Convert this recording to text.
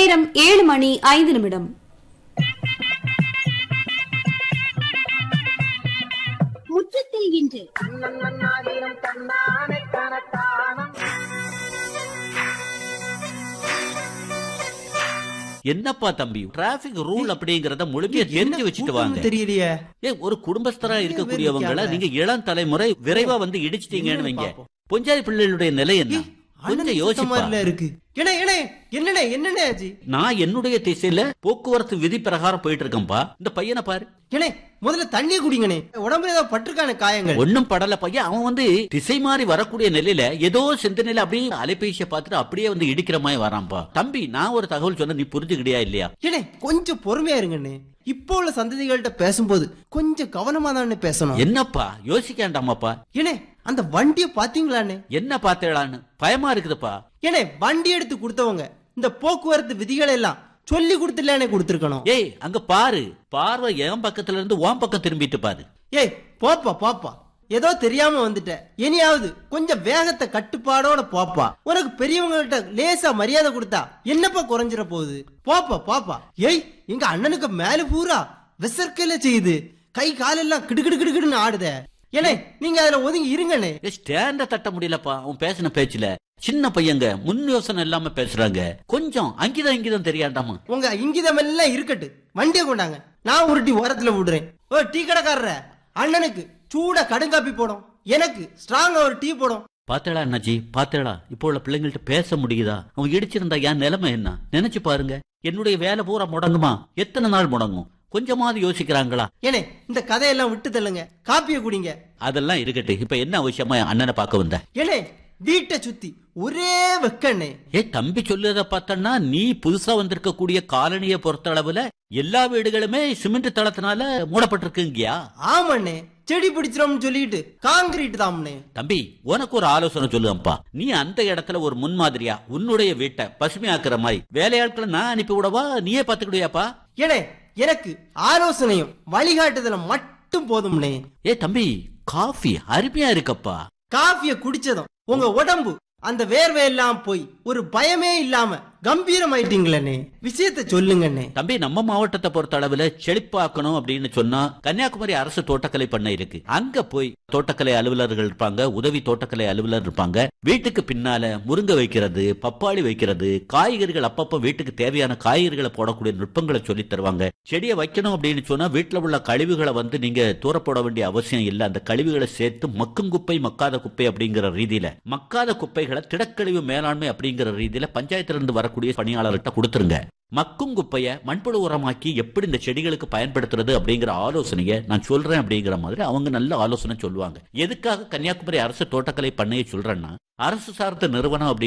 நேரம் ஏழு மணி ஐந்து நிமிடம் முற்றத்தில் இன்று என்னப்பா தம்பி டிராபிக் ரூல் அப்படிங்கறத முழுமையா தெரிஞ்சு வச்சுட்டு வாங்க தெரியலையே ஏ ஒரு குடும்பஸ்தரா இருக்கக்கூடியவங்கள இருக்காங்க? நீங்க இளம் தலைமுறை விரைவா வந்து இடிச்சிட்டீங்கன்னு என்னன்னு வைங்க பாப்போம். பொஞ்சாதி பிள்ளைகளுடைய நிலை என்ன கொஞ்சம் யோசிப்பா மாதிரில இருக்கு ஏனே ஏனே என்னண்ணே என்னண்ணே ஆச்சு நான் என்னுடைய திசையில போக்குவரத்து விதி பிரகாரம் போயிட்டு இருக்கேன்பா இந்த பையனை பாரு ஏனே முதல்ல தண்ணிய குடிங்கண்ணே உடம்புல ஏதோ பட்டிருக்கான காயங்கள் ஒண்ணும் படல பையன் அவன் வந்து திசை மாறி வரக்கூடிய நிலையில ஏதோ சிந்தனையில அப்படியே அலைபேசியை பார்த்துட்டு அப்படியே வந்து இடிக்கிற மாதிரி வரான்பா தம்பி நான் ஒரு தகவல் சொன்ன நீ புரிஞ்சுக்கிட்டியா இல்லையா ஏனே கொஞ்சம் பொறுமையா இருங்கண்ணே இப்போ உள்ள சந்ததிகள்கிட்ட பேசும்போது கொஞ்சம் கவனமா தானே பேசணும் என்னப்பா யோசிக்காண்டாமாப்பா ஏனே அந்த வண்டிய பாத்தீங்களாண்ணே என்ன பார்த்தேளான்னு பயமா இருக்குதுப்பா ஏனே வண்டி எடுத்து கொடுத்தவங்க இந்த போக்குவரத்து விதிகள் எல்லாம் சொல்லி கொடுத்துலானே கொடுத்துருக்கணும் ஏய் அங்க பாரு பார்வை என் பக்கத்துல இருந்து உன் பக்கம் திரும்பிட்டு பாரு ஏய் போப்பா போப்பா ஏதோ தெரியாம வந்துட்ட இனியாவது கொஞ்சம் வேகத்தை கட்டுப்பாடோட போப்பா உனக்கு பெரியவங்கள்ட்ட லேசா மரியாதை கொடுத்தா என்னப்பா குறைஞ்சிட போகுது போப்பா போப்பா ஏய் எங்க அண்ணனுக்கு மேல பூரா விசர்க்கையில செய்யுது கை காலெல்லாம் கிடுகிடு கிடுகிடுன்னு ஆடுதே ஏனே நீங்க அதுல ஒதுங்கி இருங்கண்ணே ஏ, ஸ்டாண்ட தட்ட முடியலப்பா அவன் பேசின பேச்சுல சின்ன பையங்க முன் யோசனை இல்லாம பேசுறாங்க கொஞ்சம் அங்கிதம் இங்கிதம் தெரியாண்டாமா உங்க இங்கிதம் எல்லாம் இருக்கட்டு வண்டியை கொண்டாங்க நான் உருட்டி ஓரத்துல விடுறேன் ஓ டீ கடைக்காரர அண்ணனுக்கு சூடா கடுங்காப்பி போடும் எனக்கு ஸ்ட்ராங்கா ஒரு டீ போடும் பாத்தேளா அண்ணாச்சி பாத்தேளா இப்போ உள்ள பிள்ளைங்கள்ட்ட பேச முடியுதா அவன் இடிச்சிருந்தா என் நிலைமை என்ன நினைச்சு பாருங்க என்னுடைய வேலை பூரா முடங்குமா எத்தனை நாள் முடங்கும் கொஞ்சமாவது யோசிக்கிறாங்களா ஏனே இந்த கதையெல்லாம் விட்டு தள்ளுங்க காப்பியை குடிங்க அதெல்லாம் இருக்கட்டு இப்ப என்ன அவசியமா அண்ணனை பார்க்க வந்த ஏனே வீட்டை சுத்தி ஒரே வெக்கண்ணே ஏ தம்பி சொல்லுறத பார்த்தன்னா நீ புதுசா வந்திருக்க கூடிய காலனியை பொறுத்த அளவுல எல்லா வீடுகளுமே சிமெண்ட் தளத்தினால மூடப்பட்டிருக்குங்கயா ஆமாண்ணே செடி பிடிச்சிரோம்னு சொல்லிட்டு காங்கிரீட் தாம்னே தம்பி உனக்கு ஒரு ஆலோசனை சொல்லுங்கப்பா நீ அந்த இடத்துல ஒரு முன்மாதிரியா உன்னுடைய வீட்டை பசுமையாக்குற மாதிரி வேலையாட்களை நான் அனுப்பி விடவா நீயே பாத்துக்கிடுவியாப்பா ஏனே எனக்கு ஆலோசனையும் வழிகாட்டுதலும் மட்டும் போதும்னே ஏ தம்பி காஃபி அருமையா இருக்கப்பா காஃபிய குடிச்சதும் உங்க உடம்பு அந்த வேர்வை எல்லாம் போய் ஒரு பயமே இல்லாம கம்பீரமாயிட்டீங்களே விஷயத்த சொல்லுங்கண்ணே தம்பி நம்ம மாவட்டத்தை பொறுத்த அளவுல செழிப்பாக்கணும் அப்படின்னு சொன்னா கன்னியாகுமரி அரசு தோட்டக்கலை பண்ணை இருக்கு அங்க போய் தோட்டக்கலை அலுவலர்கள் இருப்பாங்க உதவி தோட்டக்கலை அலுவலர் இருப்பாங்க வீட்டுக்கு பின்னால முருங்கை வைக்கிறது பப்பாளி வைக்கிறது காய்கறிகள் அப்பப்ப வீட்டுக்கு தேவையான காய்கறிகளை போடக்கூடிய நுட்பங்களை சொல்லி தருவாங்க செடியை வைக்கணும் அப்படின்னு சொன்னா வீட்டுல உள்ள கழிவுகளை வந்து நீங்க தூர போட வேண்டிய அவசியம் இல்லை அந்த கழிவுகளை சேர்த்து மக்கும் குப்பை மக்காத குப்பை அப்படிங்கிற ரீதியில மக்காத குப்பைகளை திடக்கழிவு மேலாண்மை அப்படிங்கிற ரீதியில பஞ்சாயத்துல இருந்து வரக்கூடிய பணியாளர்கிட்ட கொடுத்துருங்க மக்கும் குப்பைய மண்புழு உரமாக்கி எப்படி இந்த செடிகளுக்கு பயன்படுத்துறது அப்படிங்கிற ஆலோசனையை நான் சொல்றேன் அப்படிங்கிற மாதிரி அவங்க நல்ல ஆலோசனை சொல்லுவாங்க எதுக்காக கன்னியாகுமரி அரசு தோட்டக்கலை பண்ணையை சொல்றேன்னா அரசு சார்ந்த நிறுவனம் அப்படி